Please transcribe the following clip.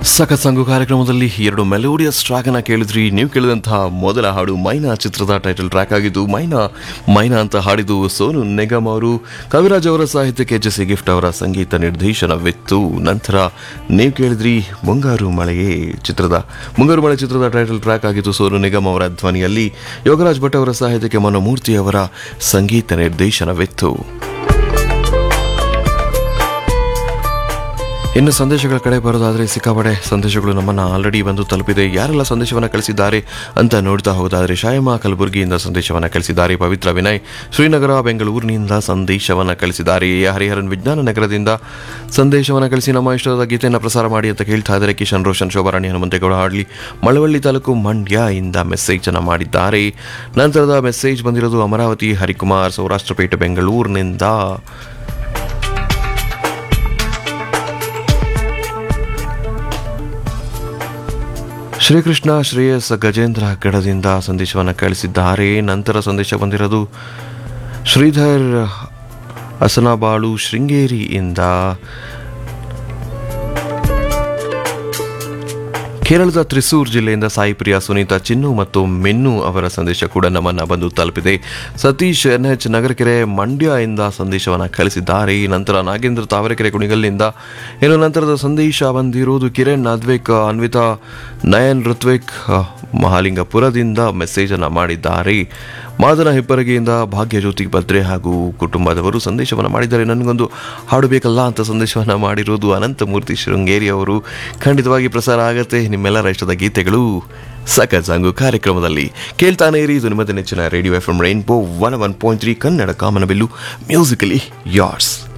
ಸಖತ್ ಸಂಘು ಕಾರ್ಯಕ್ರಮದಲ್ಲಿ ಎರಡು ಮೆಲೋಡಿಯಸ್ ಟ್ರ್ಯಾಕ್ ಅನ್ನ ಕೇಳಿದ್ರಿ ನೀವು ಕೇಳಿದಂತಹ ಮೊದಲ ಹಾಡು ಮೈನಾ ಚಿತ್ರದ ಟೈಟಲ್ ಟ್ರ್ಯಾಕ್ ಆಗಿದ್ದು ಮೈನಾ ಮೈನಾ ಅಂತ ಹಾಡಿದ್ದು ಸೋನು ನಿಗಮ್ ಅವರು ಕವಿರಾಜ್ ಅವರ ಸಾಹಿತ್ಯಕ್ಕೆ ಎಚ್ ಸಿ ಗಿಫ್ಟ್ ಅವರ ಸಂಗೀತ ನಿರ್ದೇಶನವಿತ್ತು ನಂತರ ನೀವು ಕೇಳಿದ್ರಿ ಮುಂಗಾರು ಮಳೆಯೇ ಚಿತ್ರದ ಮುಂಗಾರು ಮಳೆ ಚಿತ್ರದ ಟೈಟಲ್ ಟ್ರ್ಯಾಕ್ ಆಗಿದ್ದು ಸೋನು ನಿಗಮ್ ಅವರ ಧ್ವನಿಯಲ್ಲಿ ಯೋಗರಾಜ್ ಭಟ್ ಅವರ ಸಾಹಿತ್ಯಕ್ಕೆ ಮನೋಮೂರ್ತಿ ಅವರ ಸಂಗೀತ ನಿರ್ದೇಶನವಿತ್ತು ಇನ್ನು ಸಂದೇಶಗಳ ಕಡೆ ಬರೋದಾದ್ರೆ ಸಿಕ್ಕಾಪಡೆ ಸಂದೇಶಗಳು ನಮ್ಮನ್ನ ಆಲ್ರೆಡಿ ಬಂದು ತಲುಪಿದೆ ಯಾರೆಲ್ಲ ಸಂದೇಶವನ್ನು ಕಳಿಸಿದ್ದಾರೆ ಅಂತ ನೋಡ್ತಾ ಹೋದಾದ್ರೆ ಶಾಯಮ ಕಲಬುರಗಿಯಿಂದ ಸಂದೇಶವನ್ನು ಕಳಿಸಿದ್ದಾರೆ ಪವಿತ್ರ ವಿನಯ್ ಶ್ರೀನಗರ ಬೆಂಗಳೂರಿನಿಂದ ಸಂದೇಶವನ್ನು ಕಳಿಸಿದ್ದಾರೆ ಎ. ಹರಿಹರನ್ ವಿಜ್ಞಾನ ನಗರದಿಂದ ಸಂದೇಶವನ್ನು ಕಳಿಸಿ ನಮ್ಮ ಇಷ್ಟದ ಗೀತೆಯನ್ನು ಪ್ರಸಾರ ಮಾಡಿ ಅಂತ ಕೇಳ್ತಾ ಇದ್ದಾರೆ ಕಿಶನ್ ರೋಷನ್ ಶೋಭಾರಾಣಿ ಹನುಮಂತೇಗೌಡ ಹಾಡ್ಲಿ ಮಳವಳ್ಳಿ ತಾಲೂಕು ಮಂಡ್ಯ ಇಂದ ಮೆಸೇಜ್ ಅನ್ನು ಮಾಡಿದ್ದಾರೆ ನಂತರದ ಮೆಸೇಜ್ ಬಂದಿರೋದು ಅಮರಾವತಿ ಹರಿಕುಮಾರ್ ಸೌರಾಷ್ಟ್ರಪೇಟೆ ಬೆಂಗಳೂರಿನಿಂದ ಶ್ರೀಕೃಷ್ಣ ಶ್ರೇಯಸ್ ಗಜೇಂದ್ರ ಗಡದಿಂದ ಸಂದೇಶವನ್ನು ಕಳಿಸಿದ್ದಾರೆ ನಂತರ ಸಂದೇಶ ಬಂದಿರೋದು ಶ್ರೀಧರ್ ಅಸನಬಾಳು ಶೃಂಗೇರಿಯಿಂದ ಕೇರಳದ ತ್ರಿಸೂರ್ ಜಿಲ್ಲೆಯಿಂದ ಸಾಯಿ ಪ್ರಿಯಾ ಸುನೀತಾ ಚಿನ್ನು ಮತ್ತು ಮೆನ್ನು ಅವರ ಸಂದೇಶ ಕೂಡ ನಮ್ಮನ್ನ ಬಂದು ತಲುಪಿದೆ ಸತೀಶ್ ಎನ್ ಎಚ್ ನಗರಕೆರೆ ಮಂಡ್ಯ ಇಂದ ಸಂದೇಶವನ್ನು ಕಳಿಸಿದ್ದಾರೆ ನಂತರ ನಾಗೇಂದ್ರ ತಾವರೆಕೆರೆ ಕುಣಿಗಲ್ನಿಂದ ಇನ್ನು ನಂತರದ ಸಂದೇಶ ಬಂದಿರುವುದು ಕಿರಣ್ ಅದ್ವೇಕ್ ಅನ್ವಿತಾ ನಯನ್ ಋತ್ವಿಕ್ ಅಹ್, ಮಹಾಲಿಂಗಪುರದಿಂದ ಮೆಸೇಜ್ ಅನ್ನು ಮಾಡಿದ್ದಾರೆ ಮಾದನ ಹೆಬ್ಬರಗೆಯಿಂದ ಭಾಗ್ಯಜ್ಯೋತಿ ಭದ್ರೆ ಹಾಗೂ ಕುಟುಂಬದವರು ಸಂದೇಶವನ್ನು ಮಾಡಿದ್ದಾರೆ ನನಗೊಂದು ಹಾಡು ಬೇಕಲ್ಲ ಅಂತ ಸಂದೇಶವನ್ನು ಮಾಡಿರೋದು ಅನಂತಮೂರ್ತಿ ಶೃಂಗೇರಿ ಅವರು ಖಂಡಿತವಾಗಿ ಪ್ರಸಾರ ಆಗತ್ತೆ ನಿಮ್ಮೆಲ್ಲರ ಇಷ್ಟದ ಗೀತೆಗಳು ಸಖತ್ ಸಾಂಗು ಕಾರ್ಯಕ್ರಮದಲ್ಲಿ ಕೇಳ್ತಾನೆ ಇರಿ ಇದು ನಿಮ್ಮದೇ ನೆಚ್ಚಿನ radio F M rainbow one one point three Kannada ಕಾಮನಬಿಲ್ಲು ಮ್ಯೂಸಿಕಲಿ ಯಾರ್ಸ್